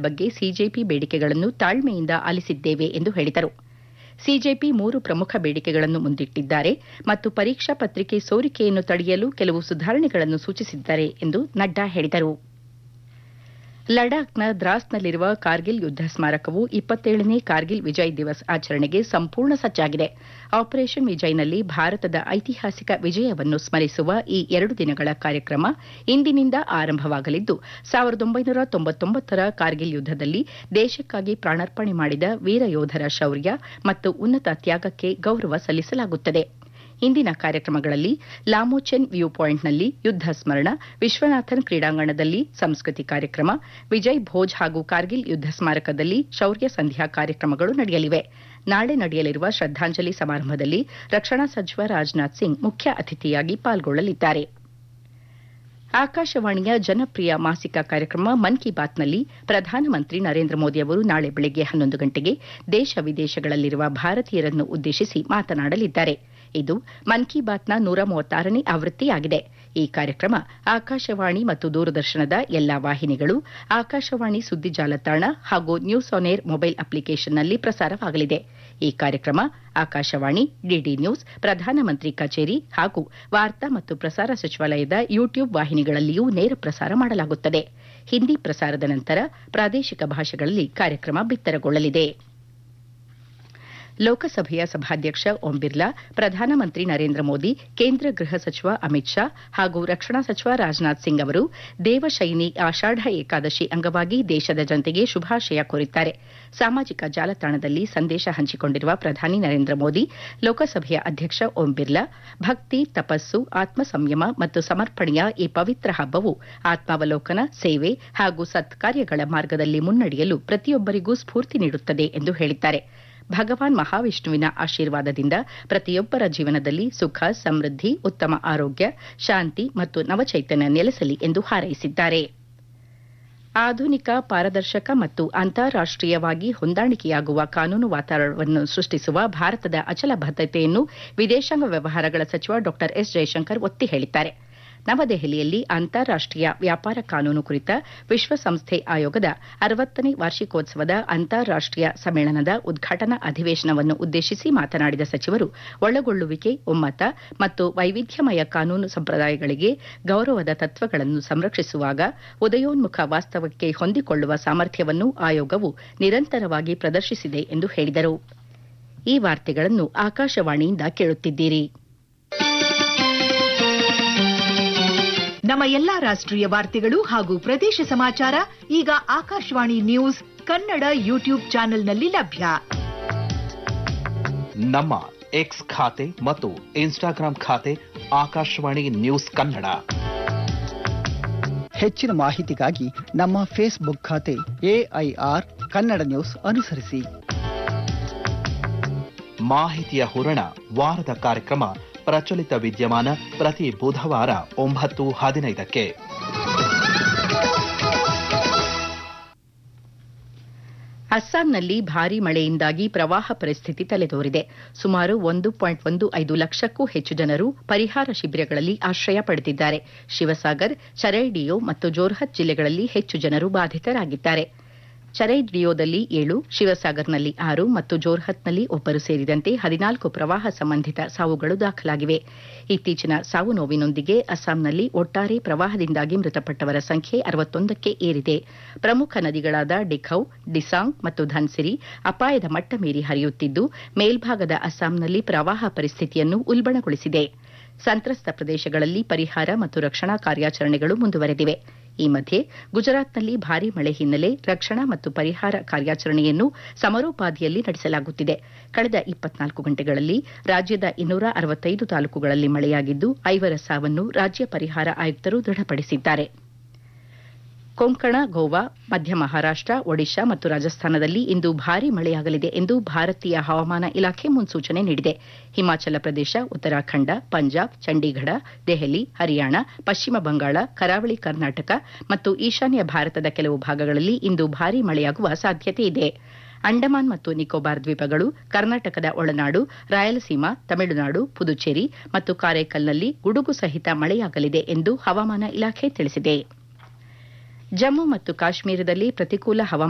ಬಗ್ಗೆ ಸಿಜೆಪಿ ಬೇಡಿಕೆಗಳನ್ನು ತಾಳ್ಮೆಯಿಂದ ಆಲಿಸಿದ್ದೇವೆ ಎಂದು ಹೇಳಿದರು ಸಿಜೆಪಿ ಮೂರು ಪ್ರಮುಖ ಬೇಡಿಕೆಗಳನ್ನು ಮುಂದಿಟ್ಟಿದ್ದಾರೆ ಮತ್ತು ಪರೀಕ್ಷಾ ಪತ್ರಿಕೆ ಸೋರಿಕೆಯನ್ನು ತಡೆಯಲು ಕೆಲವು ಸುಧಾರಣೆಗಳನ್ನು ಸೂಚಿಸಿದ್ದಾರೆ ಎಂದು ನಡ್ಡಾ ಹೇಳಿದರು ಲಡಾಖ್ನ ದ್ರಾಸ್ನಲ್ಲಿರುವ ಕಾರ್ಗಿಲ್ ಯುದ್ದ ಸ್ಮಾರಕವು ಇಪ್ಪತ್ತೇಳನೇ ಕಾರ್ಗಿಲ್ ವಿಜಯ್ ದಿವಸ್ ಆಚರಣೆಗೆ ಸಂಪೂರ್ಣ ಸಜ್ಜಾಗಿದೆ ಆಪರೇಷನ್ ವಿಜಯ್ನಲ್ಲಿ ಭಾರತದ ಐತಿಹಾಸಿಕ ವಿಜಯವನ್ನು ಸ್ಮರಿಸುವ ಈ ಎರಡು ದಿನಗಳ ಕಾರ್ಯಕ್ರಮ ಇಂದಿನಿಂದ ಆರಂಭವಾಗಲಿದ್ದು ಸಾವಿರದ ಒಂಬೈನೂರ ತೊಂಬತ್ತೊಂಬತ್ತರ ಕಾರ್ಗಿಲ್ ಯುದ್ದದಲ್ಲಿ ದೇಶಕ್ಕಾಗಿ ಪ್ರಾಣಾರ್ಪಣೆ ಮಾಡಿದ ವೀರ ಯೋಧರ ಶೌರ್ಯ ಮತ್ತು ಉನ್ನತ ತ್ಯಾಗಕ್ಕೆ ಗೌರವ ಸಲ್ಲಿಸಲಾಗುತ್ತದೆ ಇಂದಿನ ಕಾರ್ಯಕ್ರಮಗಳಲ್ಲಿ ಲಾಮೋಚೆನ್ ವ್ಯೂ ಪಾಯಿಂಟ್ನಲ್ಲಿ ಯುದ್ದ ಸ್ಮರಣ ವಿಶ್ವನಾಥನ್ ಕ್ರೀಡಾಂಗಣದಲ್ಲಿ ಸಂಸ್ಕೃತಿ ಕಾರ್ಯಕ್ರಮ ವಿಜಯ್ ಭೋಜ್ ಹಾಗೂ ಕಾರ್ಗಿಲ್ ಯುದ್ದ ಸ್ಮಾರಕದಲ್ಲಿ ಶೌರ್ಯ ಸಂಧ್ಯಾ ಕಾರ್ಯಕ್ರಮಗಳು ನಡೆಯಲಿವೆ ನಾಳೆ ನಡೆಯಲಿರುವ ಶ್ರದ್ದಾಂಜಲಿ ಸಮಾರಂಭದಲ್ಲಿ ರಕ್ಷಣಾ ಸಚಿವ ರಾಜನಾಥ್ ಸಿಂಗ್ ಮುಖ್ಯ ಅತಿಥಿಯಾಗಿ ಪಾಲ್ಗೊಳ್ಳಲಿದ್ದಾರೆ ಆಕಾಶವಾಣಿಯ ಜನಪ್ರಿಯ ಮಾಸಿಕ ಕಾರ್ಯಕ್ರಮ ಮನ್ ಕಿ ಬಾತ್ನಲ್ಲಿ ಪ್ರಧಾನಮಂತ್ರಿ ನರೇಂದ್ರ ಮೋದಿ ಅವರು ನಾಳೆ ಬೆಳಗ್ಗೆ ಹನ್ನೊಂದು ಗಂಟೆಗೆ ದೇಶ ವಿದೇಶಗಳಲ್ಲಿರುವ ಭಾರತೀಯರನ್ನು ಉದ್ದೇಶಿಸಿ ಮಾತನಾಡಲಿದ್ದಾರೆ ಇದು ಮನ್ ಕಿ ಬಾತ್ನ ನೂರ ಮೂವತ್ತಾರನೇ ಆವೃತ್ತಿಯಾಗಿದೆ ಈ ಕಾರ್ಯಕ್ರಮ ಆಕಾಶವಾಣಿ ಮತ್ತು ದೂರದರ್ಶನದ ಎಲ್ಲಾ ವಾಹಿನಿಗಳು ಆಕಾಶವಾಣಿ ಸುದ್ದಿ ಜಾಲತಾಣ ಹಾಗೂ ನ್ಯೂಸ್ ಆನ್ ಏರ್ ಮೊಬೈಲ್ ಅಪ್ಲಿಕೇಶನ್ನಲ್ಲಿ ಪ್ರಸಾರವಾಗಲಿದೆ ಈ ಕಾರ್ಯಕ್ರಮ ಆಕಾಶವಾಣಿ ಡಿಡಿ ನ್ಯೂಸ್ ಪ್ರಧಾನಮಂತ್ರಿ ಕಚೇರಿ ಹಾಗೂ ವಾರ್ತಾ ಮತ್ತು ಪ್ರಸಾರ ಸಚಿವಾಲಯದ ಯೂಟ್ಯೂಬ್ ವಾಹಿನಿಗಳಲ್ಲಿಯೂ ನೇರ ಪ್ರಸಾರ ಮಾಡಲಾಗುತ್ತದೆ ಹಿಂದಿ ಪ್ರಸಾರದ ನಂತರ ಪ್ರಾದೇಶಿಕ ಭಾಷೆಗಳಲ್ಲಿ ಕಾರ್ಯಕ್ರಮ ಬಿತ್ತರಗೊಳ್ಳಲಿದೆ ಲೋಕಸಭೆಯ ಸಭಾಧ್ಯಕ್ಷ ಓಂ ಬಿರ್ಲಾ ಪ್ರಧಾನಮಂತ್ರಿ ನರೇಂದ್ರ ಮೋದಿ ಕೇಂದ್ರ ಗೃಹ ಸಚಿವ ಅಮಿತ್ ಶಾ ಹಾಗೂ ರಕ್ಷಣಾ ಸಚಿವ ರಾಜನಾಥ್ ಸಿಂಗ್ ಅವರು ದೇವಶೈನಿ ಆಷಾಢ ಏಕಾದಶಿ ಅಂಗವಾಗಿ ದೇಶದ ಜನತೆಗೆ ಶುಭಾಶಯ ಕೋರಿದ್ದಾರೆ ಸಾಮಾಜಿಕ ಜಾಲತಾಣದಲ್ಲಿ ಸಂದೇಶ ಹಂಚಿಕೊಂಡಿರುವ ಪ್ರಧಾನಿ ನರೇಂದ್ರ ಮೋದಿ ಲೋಕಸಭೆಯ ಅಧ್ಯಕ್ಷ ಓಂ ಬಿರ್ಲಾ ಭಕ್ತಿ ತಪಸ್ಸು ಆತ್ಮ ಸಂಯಮ ಮತ್ತು ಸಮರ್ಪಣೆಯ ಈ ಪವಿತ್ರ ಹಬ್ಬವು ಆತ್ಮಾವಲೋಕನ ಸೇವೆ ಹಾಗೂ ಸತ್ಕಾರ್ಯಗಳ ಮಾರ್ಗದಲ್ಲಿ ಮುನ್ನಡೆಯಲು ಪ್ರತಿಯೊಬ್ಬರಿಗೂ ಸ್ಫೂರ್ತಿ ನೀಡುತ್ತದೆ ಎಂದು ಹೇಳಿದ್ದಾರೆ ಭಗವಾನ್ ಮಹಾವಿಷ್ಣುವಿನ ಆಶೀರ್ವಾದದಿಂದ ಪ್ರತಿಯೊಬ್ಬರ ಜೀವನದಲ್ಲಿ ಸುಖ ಸಮೃದ್ಧಿ ಉತ್ತಮ ಆರೋಗ್ಯ ಶಾಂತಿ ಮತ್ತು ನವಚೈತನ್ಯ ನೆಲೆಸಲಿ ಎಂದು ಹಾರೈಸಿದ್ದಾರೆ ಆಧುನಿಕ ಪಾರದರ್ಶಕ ಮತ್ತು ಅಂತಾರಾಷ್ಟೀಯವಾಗಿ ಹೊಂದಾಣಿಕೆಯಾಗುವ ಕಾನೂನು ವಾತಾವರಣವನ್ನು ಸೃಷ್ಟಿಸುವ ಭಾರತದ ಅಚಲ ಬದ್ಧತೆಯನ್ನು ವಿದೇಶಾಂಗ ವ್ಯವಹಾರಗಳ ಸಚಿವ ಡಾ ಎಸ್ ಜಯಶಂಕರ್ ಒತ್ತಿ ಹೇಳಿದ್ದಾರೆ ನವದೆಹಲಿಯಲ್ಲಿ ಅಂತಾರಾಷ್ಟೀಯ ವ್ಯಾಪಾರ ಕಾನೂನು ಕುರಿತ ವಿಶ್ವಸಂಸ್ಥೆ ಆಯೋಗದ ಅರವತ್ತನೇ ವಾರ್ಷಿಕೋತ್ಸವದ ಅಂತಾರಾಷ್ಟೀಯ ಸಮ್ಮೇಳನದ ಉದ್ಘಾಟನಾ ಅಧಿವೇಶನವನ್ನು ಉದ್ದೇಶಿಸಿ ಮಾತನಾಡಿದ ಸಚಿವರು ಒಳಗೊಳ್ಳುವಿಕೆ ಒಮ್ಮತ ಮತ್ತು ವೈವಿಧ್ಯಮಯ ಕಾನೂನು ಸಂಪ್ರದಾಯಗಳಿಗೆ ಗೌರವದ ತತ್ವಗಳನ್ನು ಸಂರಕ್ಷಿಸುವಾಗ ಉದಯೋನ್ಮುಖ ವಾಸ್ತವಕ್ಕೆ ಹೊಂದಿಕೊಳ್ಳುವ ಸಾಮರ್ಥ್ಯವನ್ನು ಆಯೋಗವು ನಿರಂತರವಾಗಿ ಪ್ರದರ್ಶಿಸಿದೆ ಎಂದು ಹೇಳಿದರು ಈ ವಾರ್ತೆಗಳನ್ನು ಆಕಾಶವಾಣಿಯಿಂದ ಕೇಳುತ್ತಿದ್ದೀರಿ ನಮ್ಮ ಎಲ್ಲಾ ರಾಷ್ಟ್ರೀಯ ವಾರ್ತೆಗಳು ಹಾಗೂ ಪ್ರದೇಶ ಸಮಾಚಾರ ಈಗ ಆಕಾಶವಾಣಿ ನ್ಯೂಸ್ ಕನ್ನಡ ಯೂಟ್ಯೂಬ್ ಚಾನೆಲ್ನಲ್ಲಿ ಲಭ್ಯ ನಮ್ಮ ಎಕ್ಸ್ ಖಾತೆ ಮತ್ತು ಇನ್ಸ್ಟಾಗ್ರಾಂ ಖಾತೆ ಆಕಾಶವಾಣಿ ನ್ಯೂಸ್ ಕನ್ನಡ ಹೆಚ್ಚಿನ ಮಾಹಿತಿಗಾಗಿ ನಮ್ಮ ಫೇಸ್ಬುಕ್ ಖಾತೆ ಎಐಆರ್ ಕನ್ನಡ ನ್ಯೂಸ್ ಅನುಸರಿಸಿ ಮಾಹಿತಿಯ ಹೂರಣ ವಾರದ ಕಾರ್ಯಕ್ರಮ ಪ್ರಚಲಿತ ವಿದ್ಯಮಾನ ಪ್ರತಿ ಬುಧವಾರ ಒಂಬತ್ತು ಹದಿನೈದಕ್ಕೆ ಅಸ್ಸಾಂನಲ್ಲಿ ಭಾರೀ ಮಳೆಯಿಂದಾಗಿ ಪ್ರವಾಹ ಪರಿಸ್ಥಿತಿ ತಲೆದೋರಿದೆ ಸುಮಾರು ಒಂದು ಪಾಯಿಂಟ್ ಒಂದು ಐದು ಲಕ್ಷಕ್ಕೂ ಹೆಚ್ಚು ಜನರು ಪರಿಹಾರ ಶಿಬಿರಗಳಲ್ಲಿ ಆಶ್ರಯ ಪಡೆದಿದ್ದಾರೆ ಶಿವಸಾಗರ್ ಚರೈಡಿಯೋ ಮತ್ತು ಜೋರ್ಹತ್ ಜಿಲ್ಲೆಗಳಲ್ಲಿ ಹೆಚ್ಚು ಜನರು ಬಾಧಿತರಾಗಿದ್ದಾರೆ ಚರೈಡಿಯೋದಲ್ಲಿ ಏಳು ಶಿವಸಾಗರ್ನಲ್ಲಿ ಆರು ಮತ್ತು ಜೋರ್ಹತ್ನಲ್ಲಿ ಒಬ್ಬರು ಸೇರಿದಂತೆ ಹದಿನಾಲ್ಕು ಪ್ರವಾಹ ಸಂಬಂಧಿತ ಸಾವುಗಳು ದಾಖಲಾಗಿವೆ ಇತ್ತೀಚಿನ ಸಾವು ನೋವಿನೊಂದಿಗೆ ಅಸ್ಸಾಂನಲ್ಲಿ ಒಟ್ಟಾರೆ ಪ್ರವಾಹದಿಂದಾಗಿ ಮೃತಪಟ್ಟವರ ಸಂಖ್ಯೆ ಅರವತ್ತೊಂದಕ್ಕೆ ಏರಿದೆ ಪ್ರಮುಖ ನದಿಗಳಾದ ಡಿಖೌ ಡಿಸಾಂಗ್ ಮತ್ತು ಧನ್ಸಿರಿ ಅಪಾಯದ ಮಟ್ಟ ಮೀರಿ ಹರಿಯುತ್ತಿದ್ದು ಮೇಲ್ಭಾಗದ ಅಸ್ಸಾಂನಲ್ಲಿ ಪ್ರವಾಹ ಪರಿಸ್ಥಿತಿಯನ್ನು ಉಲ್ಬಣಗೊಳಿಸಿದೆ ಸಂತ್ರಸ್ತ ಪ್ರದೇಶಗಳಲ್ಲಿ ಪರಿಹಾರ ಮತ್ತು ರಕ್ಷಣಾ ಕಾರ್ಯಾಚರಣೆಗಳು ಮುಂದುವರೆದಿವೆ ಈ ಮಧ್ಯೆ ಗುಜರಾತ್ನಲ್ಲಿ ಭಾರೀ ಮಳೆ ಹಿನ್ನೆಲೆ ರಕ್ಷಣಾ ಮತ್ತು ಪರಿಹಾರ ಕಾರ್ಯಾಚರಣೆಯನ್ನು ಸಮರೋಪಾದಿಯಲ್ಲಿ ನಡೆಸಲಾಗುತ್ತಿದೆ ಕಳೆದ ಇಪ್ಪತ್ನಾಲ್ಕು ಗಂಟೆಗಳಲ್ಲಿ ರಾಜ್ಯದ ಇನ್ನೂರ ಅರವತ್ತೈದು ತಾಲೂಕುಗಳಲ್ಲಿ ಮಳೆಯಾಗಿದ್ದು ಐವರ ಸಾವನ್ನು ರಾಜ್ಯ ಪರಿಹಾರ ಆಯುಕ್ತರು ದೃಢಪಡಿಸಿದ್ದಾರೆ ಕೊಂಕಣ ಗೋವಾ ಮಧ್ಯ ಮಹಾರಾಷ್ಟ ಒಡಿಶಾ ಮತ್ತು ರಾಜಸ್ಥಾನದಲ್ಲಿ ಇಂದು ಭಾರೀ ಮಳೆಯಾಗಲಿದೆ ಎಂದು ಭಾರತೀಯ ಹವಾಮಾನ ಇಲಾಖೆ ಮುನ್ಸೂಚನೆ ನೀಡಿದೆ ಹಿಮಾಚಲ ಪ್ರದೇಶ ಉತ್ತರಾಖಂಡ ಪಂಜಾಬ್ ಚಂಡೀಗಢ ದೆಹಲಿ ಹರಿಯಾಣ ಪಶ್ಚಿಮ ಬಂಗಾಳ ಕರಾವಳಿ ಕರ್ನಾಟಕ ಮತ್ತು ಈಶಾನ್ಯ ಭಾರತದ ಕೆಲವು ಭಾಗಗಳಲ್ಲಿ ಇಂದು ಭಾರೀ ಮಳೆಯಾಗುವ ಸಾಧ್ಯತೆ ಇದೆ ಅಂಡಮಾನ್ ಮತ್ತು ನಿಕೋಬಾರ್ ದ್ವೀಪಗಳು ಕರ್ನಾಟಕದ ಒಳನಾಡು ರಾಯಲಸೀಮಾ ತಮಿಳುನಾಡು ಪುದುಚೇರಿ ಮತ್ತು ಕಾರೈಕಲ್ನಲ್ಲಿ ಗುಡುಗು ಸಹಿತ ಮಳೆಯಾಗಲಿದೆ ಎಂದು ಹವಾಮಾನ ಇಲಾಖೆ ತಿಳಿಸಿದೆ ಜಮ್ಮು ಮತ್ತು ಕಾಶ್ಮೀರದಲ್ಲಿ ಪ್ರತಿಕೂಲ ಹವಾಮಾನ